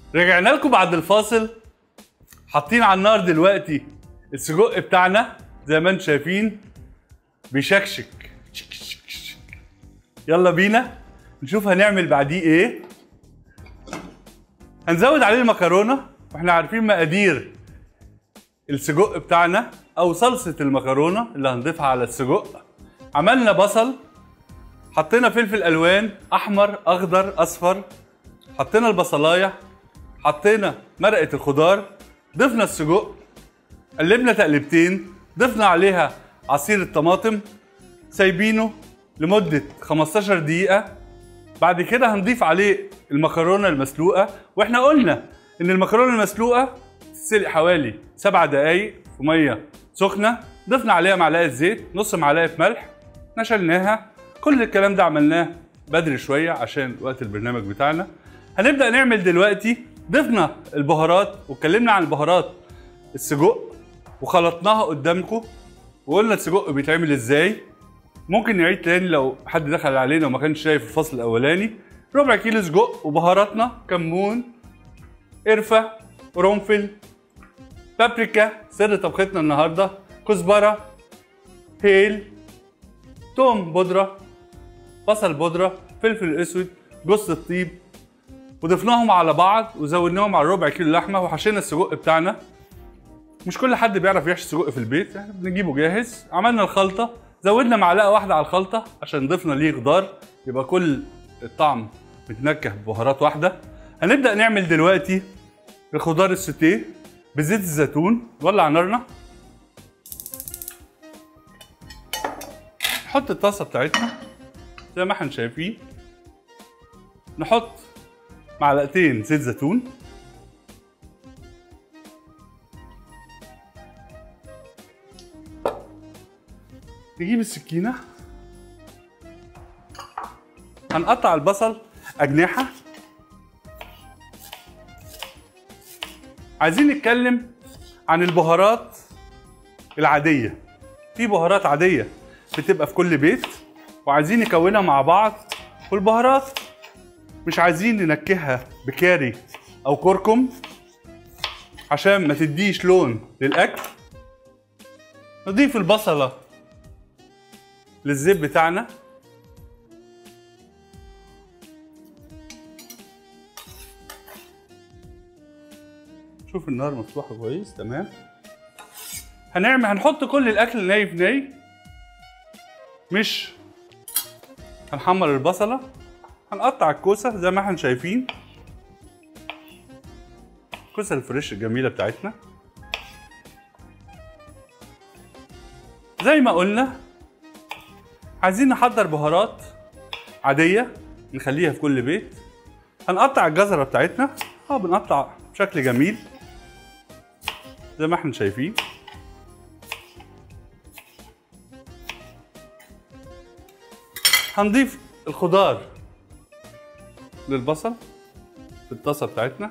رجعنا لكم بعد الفاصل حاطين على النار دلوقتي السجق بتاعنا زي ما انتم شايفين بيشكشك شك شك شك. يلا بينا نشوف هنعمل بعديه ايه هنزود عليه المكرونه واحنا عارفين مقادير السجق بتاعنا او صلصه المكرونه اللي هنضيفها على السجق عملنا بصل حطينا فلفل الوان احمر اخضر اصفر حطينا البصلايه حطينا مرقه الخضار ضفنا السجق قلبنا تقلبتين ضفنا عليها عصير الطماطم سايبينه لمده 15 دقيقه بعد كده هنضيف عليه المكرونه المسلوقه واحنا قلنا ان المكرونه المسلوقه تتسلق حوالي 7 دقايق في ميه سخنه ضفنا عليها معلقه زيت نص معلقه ملح نشلناها كل الكلام ده عملناه بدري شويه عشان وقت البرنامج بتاعنا هنبدا نعمل دلوقتي ضفنا البهارات واتكلمنا عن البهارات السجق وخلطناها قدامكم وقلنا السجق بيتعمل ازاي ممكن نعيد تاني لو حد دخل علينا وما كانش شايف الفصل الاولاني ربع كيلو سجق وبهاراتنا كمون قرفه قرنفل بابريكا سر طبختنا النهارده كزبره هيل توم بودره بصل بودره فلفل اسود جوز الطيب وضفناهم على بعض وزودناهم على ربع كيلو لحمه وحشينا السجق بتاعنا مش كل حد بيعرف يحشي سجق في البيت احنا بنجيبه جاهز عملنا الخلطه زودنا معلقه واحده على الخلطه عشان ضفنا ليه خضار يبقى كل الطعم متنكه ببهارات واحده هنبدا نعمل دلوقتي الخضار السوتيه بزيت الزيتون نولع نارنا نحط الطاسه بتاعتنا زي ما احنا شايفين نحط معلقتين زيت زيتون نجيب السكينة هنقطع البصل أجنحة عايزين نتكلم عن البهارات العادية في بهارات عادية بتبقى في كل بيت وعايزين نكونها مع بعض والبهارات مش عايزين ننكهها بكاري او كركم عشان ما تديش لون للاكل نضيف البصله للزيت بتاعنا شوف النار مفتوحه كويس تمام هنعمل هنحط كل الاكل ني في ني مش هنحمر البصله هنقطع الكوسه زي ما احنا شايفين الكوسه الفريش الجميله بتاعتنا زي ما قلنا عايزين نحضر بهارات عاديه نخليها في كل بيت هنقطع الجزره بتاعتنا اه بنقطع بشكل جميل زي ما احنا شايفين هنضيف الخضار للبصل في الطاسه بتاعتنا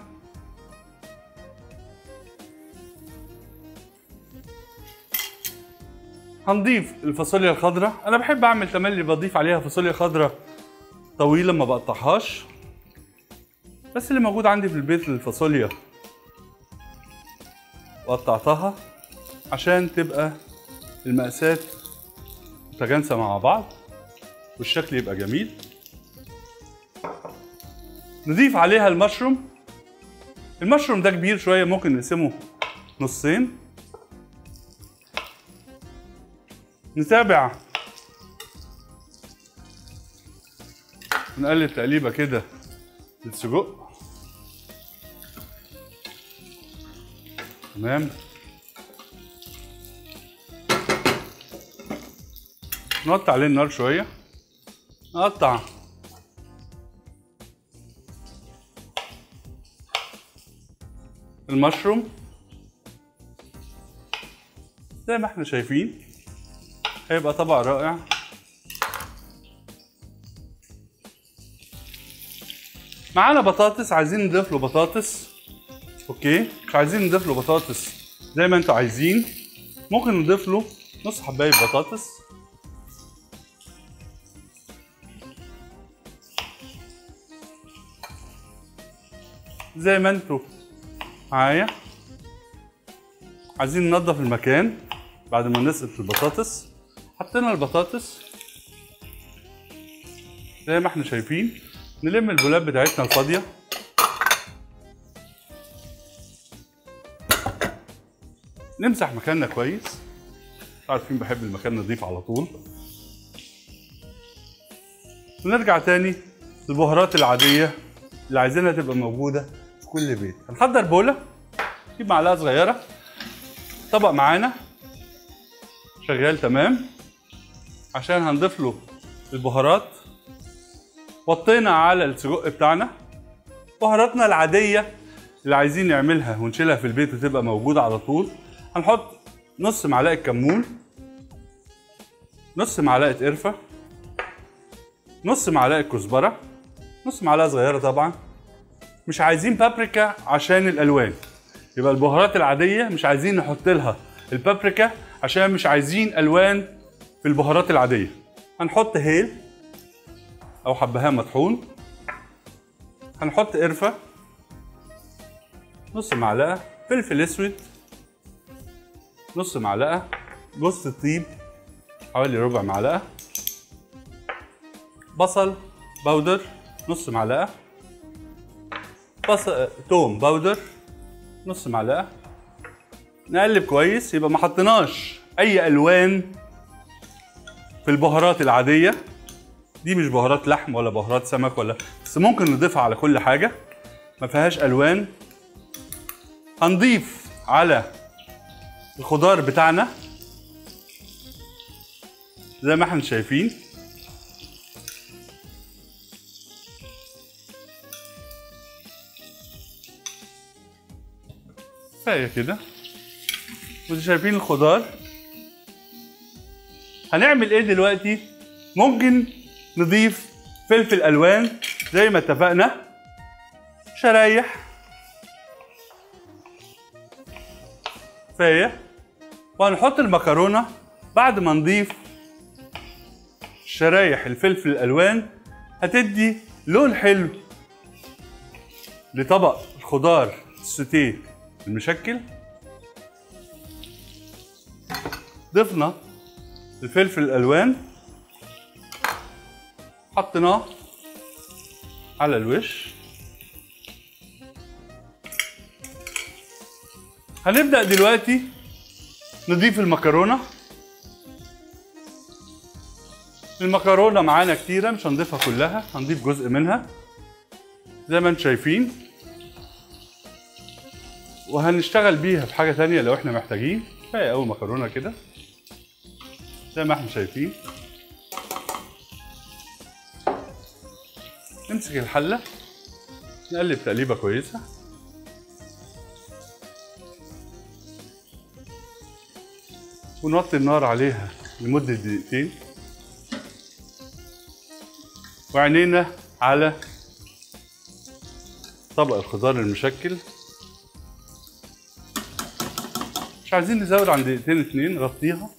هنضيف الفاصوليا الخضراء انا بحب اعمل تملي بضيف عليها فاصوليا خضراء طويله ما بقطعهاش بس اللي موجود عندي في البيت الفاصوليا وقطعتها عشان تبقى المقاسات متجانسه مع بعض والشكل يبقى جميل نضيف عليها المشروم المشروم ده كبير شويه ممكن نقسمه نصين نتابع نقلب تقليبه كده للسجق تمام نقطع عليه النار شويه نقطع المشروم زي ما احنا شايفين هيبقى طبق رائع معانا بطاطس عايزين نضيف له بطاطس اوكي مش عايزين نضيف له بطاطس زي ما انتوا عايزين ممكن نضيف له نص حبايه بطاطس زي ما انتوا معايا عايزين ننضف المكان بعد ما نسقط البطاطس حطينا البطاطس زي ما احنا شايفين نلم البولات بتاعتنا الفاضيه نمسح مكاننا كويس عارفين بحب المكان نظيف على طول ونرجع تاني للبهارات العادية اللي عايزينها تبقى موجودة في كل بيت هنحضر بولة نجيب معلقة صغيرة طبق معانا شغال تمام عشان هنضيف له البهارات وطينا على السجق بتاعنا بهاراتنا العادية اللي عايزين نعملها ونشيلها في البيت وتبقى موجودة على طول هنحط نص معلقة كمون نص معلقة قرفة نص معلقة كزبرة نص معلقة صغيرة طبعا مش عايزين بابريكا عشان الألوان يبقى البهارات العادية مش عايزين نحط لها البابريكا عشان مش عايزين ألوان في البهارات العادية هنحط هيل أو حبهان مطحون هنحط قرفة نص معلقة فلفل أسود نص معلقة جوز الطيب حوالي ربع معلقة بصل باودر نص معلقة بصل توم باودر نص معلقة نقلب كويس يبقى ما حطيناش أي ألوان في البهارات العادية دي مش بهارات لحم ولا بهارات سمك ولا بس ممكن نضيفها على كل حاجة ما فيهاش ألوان هنضيف على الخضار بتاعنا زي ما احنا شايفين كفايه كده وانتوا شايفين الخضار هنعمل ايه دلوقتي ممكن نضيف فلفل الوان زي ما اتفقنا شرايح كفايه وهنحط المكرونه بعد ما نضيف شرايح الفلفل الالوان هتدي لون حلو لطبق الخضار السوتيه المشكل ضفنا الفلفل الالوان حطيناه على الوش هنبدأ دلوقتي نضيف المكرونة المكرونة معانا كتيرة مش هنضيفها كلها هنضيف جزء منها زي ما انتم شايفين وهنشتغل بيها في حاجة تانية لو احنا محتاجين كفاية أوي مكرونة كده زي ما احنا شايفين نمسك الحلة نقلب تقليبة كويسة ونوطي النار عليها لمدة دقيقتين وعينينا على طبق الخضار المشكل مش عايزين نزود عن دقيقتين اتنين نغطيها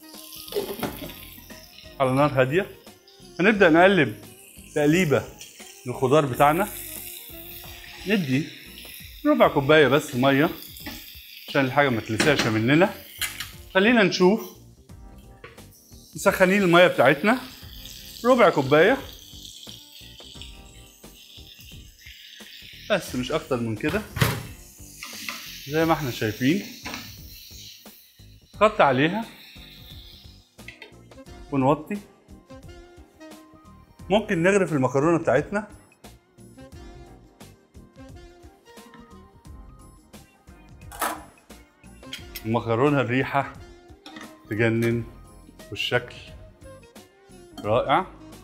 على نار هادية هنبدأ نقلب تقليبة للخضار بتاعنا ندي ربع كوباية بس مية عشان الحاجة ما تلسعش مننا خلينا نشوف مسخنين المية بتاعتنا ربع كوباية بس مش أكتر من كده زي ما احنا شايفين غطي عليها ونوطي ممكن نغرف المكرونة بتاعتنا المكرونة الريحة تجنن والشكل رائع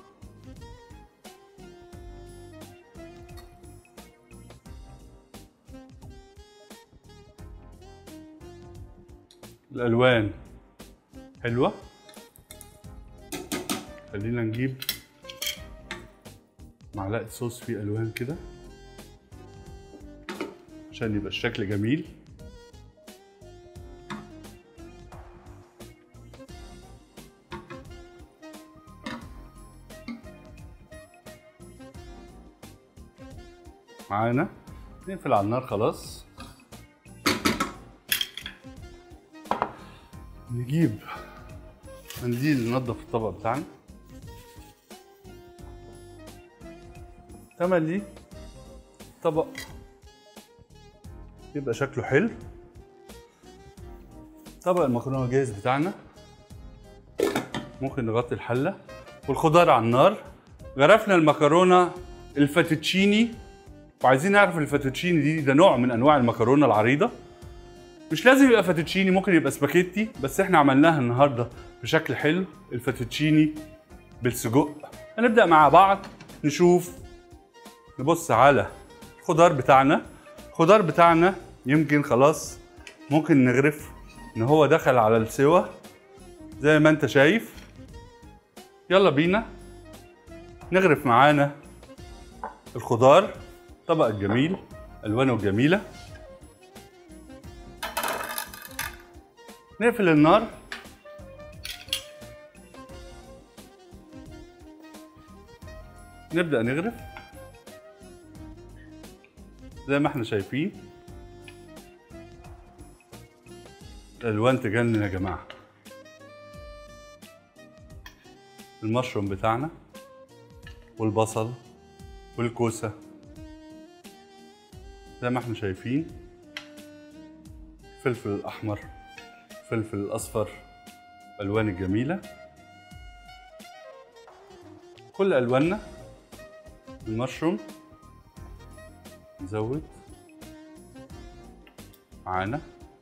الألوان حلوة خلينا نجيب معلقة صوص فيه ألوان كده عشان يبقى الشكل جميل معانا نقفل على النار خلاص نجيب منديل ننضف الطبق بتاعنا تملي طبق يبقى شكله حلو طبق المكرونه جاهز بتاعنا ممكن نغطي الحله والخضار على النار غرفنا المكرونه الفاتوتشيني وعايزين نعرف الفاتوتشيني دي ده نوع من انواع المكرونه العريضه مش لازم يبقى فاتوتشيني ممكن يبقى سباكيتي بس احنا عملناها النهارده بشكل حلو الفاتوتشيني بالسجق هنبدا مع بعض نشوف نبص على الخضار بتاعنا الخضار بتاعنا يمكن خلاص ممكن نغرف ان هو دخل على السوا زي ما انت شايف يلا بينا نغرف معانا الخضار طبق الجميل الوانه جميله نقفل النار نبدأ نغرف زي ما احنا شايفين الالوان تجنن يا جماعه المشروم بتاعنا والبصل والكوسه زي ما احنا شايفين الفلفل الاحمر الفلفل الاصفر الالوان الجميله كل الواننا المشروم نزود معانا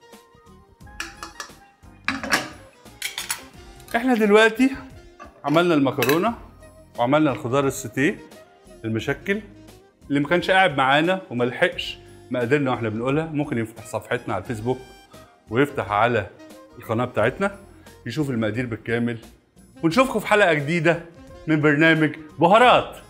احنا دلوقتي عملنا المكرونه وعملنا الخضار السوتيه المشكل اللي ما كانش قاعد معانا وما لحقش مقاديرنا واحنا بنقولها ممكن يفتح صفحتنا على الفيسبوك ويفتح على القناه بتاعتنا يشوف المقادير بالكامل ونشوفكم في حلقه جديده من برنامج بهارات